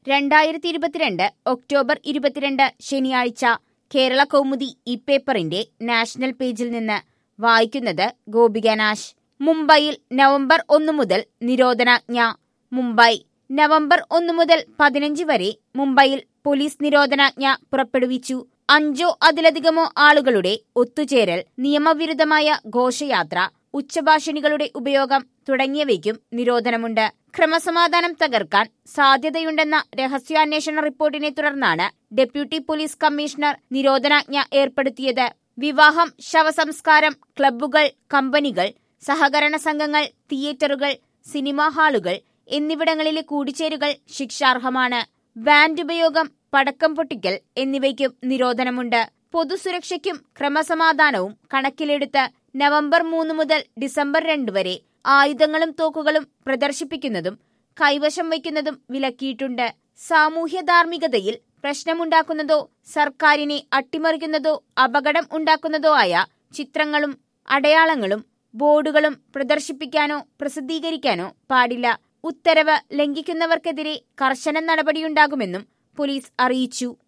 രണ്ടായിരത്തി ഇരുപത്തിരണ്ട് ഒക്ടോബർ ഇരുപത്തിരണ്ട് ശനിയാഴ്ച കേരള കൗമുദി ഈ പേപ്പറിന്റെ നാഷണൽ പേജിൽ നിന്ന് വായിക്കുന്നത് ഗോപികനാശ് മുംബൈയിൽ നവംബർ ഒന്ന് മുതൽ നിരോധനാജ്ഞ മുംബൈ നവംബർ ഒന്ന് മുതൽ പതിനഞ്ച് വരെ മുംബൈയിൽ പോലീസ് നിരോധനാജ്ഞ പുറപ്പെടുവിച്ചു അഞ്ചോ അതിലധികമോ ആളുകളുടെ ഒത്തുചേരൽ നിയമവിരുദ്ധമായ ഘോഷയാത്ര ഉച്ചഭാഷിണികളുടെ ഉപയോഗം തുടങ്ങിയവയ്ക്കും നിരോധനമുണ്ട് ക്രമസമാധാനം തകർക്കാൻ സാധ്യതയുണ്ടെന്ന രഹസ്യാന്വേഷണ റിപ്പോർട്ടിനെ തുടർന്നാണ് ഡെപ്യൂട്ടി പോലീസ് കമ്മീഷണർ നിരോധനാജ്ഞ ഏർപ്പെടുത്തിയത് വിവാഹം ശവസംസ്കാരം ക്ലബ്ബുകൾ കമ്പനികൾ സഹകരണ സംഘങ്ങൾ തിയേറ്ററുകൾ സിനിമാ ഹാളുകൾ എന്നിവിടങ്ങളിലെ കൂടിച്ചേരുകൾ ശിക്ഷാർഹമാണ് ബാൻഡ് ഉപയോഗം പടക്കം പൊട്ടിക്കൽ എന്നിവയ്ക്കും നിരോധനമുണ്ട് പൊതുസുരക്ഷയ്ക്കും ക്രമസമാധാനവും കണക്കിലെടുത്ത് നവംബർ മൂന്ന് മുതൽ ഡിസംബർ രണ്ട് വരെ ആയുധങ്ങളും തോക്കുകളും പ്രദർശിപ്പിക്കുന്നതും കൈവശം വയ്ക്കുന്നതും വിലക്കിയിട്ടുണ്ട് സാമൂഹ്യ ധാർമ്മികതയിൽ പ്രശ്നമുണ്ടാക്കുന്നതോ സർക്കാരിനെ അട്ടിമറിക്കുന്നതോ അപകടം ഉണ്ടാക്കുന്നതോ ആയ ചിത്രങ്ങളും അടയാളങ്ങളും ബോർഡുകളും പ്രദർശിപ്പിക്കാനോ പ്രസിദ്ധീകരിക്കാനോ പാടില്ല ഉത്തരവ് ലംഘിക്കുന്നവർക്കെതിരെ കർശന നടപടിയുണ്ടാകുമെന്നും പോലീസ് അറിയിച്ചു